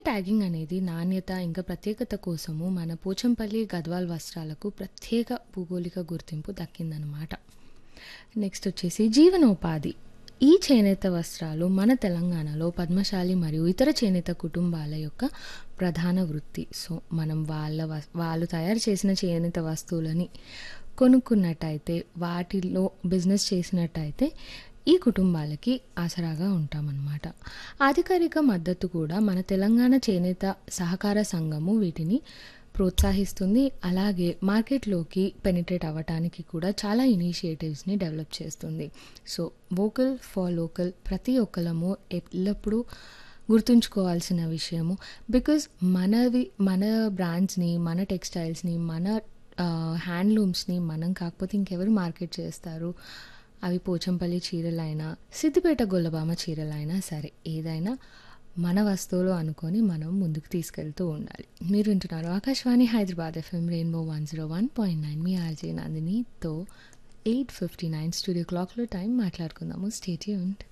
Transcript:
tagging అనేది నాణ్యత ఇంకా ప్రత్యేకత కోసము మన పోచంపల్లి గద్వాల్ వస్త్రాలకు ప్రత్యేక భూగోళిక గుర్తింపు దక్కిందనమాట నెక్స్ట్ వచ్చేసి జీవనోపాధి ఈ చేనేత వస్త్రాలు మన తెలంగాణలో పద్మశాలి మరియు ఇతర చేనేత కుటుంబాల యొక్క ప్రధాన వృత్తి సో మనం వాళ్ళ వస్- వాళ్ళు తయారు చేసిన చేనేత వస్తువులని కొనుక్కున్నట్టయితే వాటిలో బిజినెస్ చేసినట్టయితే ఈ కుటుంబాలకి ఆసరాగా ఉంటామన్నమాట అధికారిక మద్దతు కూడా మన తెలంగాణ చేనేత సహకార సంఘము వీటిని ప్రోత్సహిస్తుంది అలాగే మార్కెట్లోకి పెనిట్రేట్ అవ్వటానికి కూడా చాలా ఇనిషియేటివ్స్ని డెవలప్ చేస్తుంది సో వోకల్ ఫర్ లోకల్ ప్రతి ఒక్కరము ఎల్లప్పుడూ గుర్తుంచుకోవాల్సిన విషయము బికాజ్ మనవి మన బ్రాండ్స్ని మన టెక్స్టైల్స్ని మన హ్యాండ్లూమ్స్ని మనం కాకపోతే ఇంకెవరు మార్కెట్ చేస్తారు అవి పోచంపల్లి చీరలైనా సిద్దిపేట గొల్లబామ చీరలైనా సరే ఏదైనా మన వస్తువులు అనుకొని మనం ముందుకు తీసుకెళ్తూ ఉండాలి మీరు వింటున్నారు Akashvani Hyderabad FM rainbow one zero one point nine మీ ఆర్జే నందినితో ఎయిట్ ఫిఫ్టీ నైన్ స్టూడియో క్లాక్లో టైం మాట్లాడుకుందాము స్టేట్ యూంట్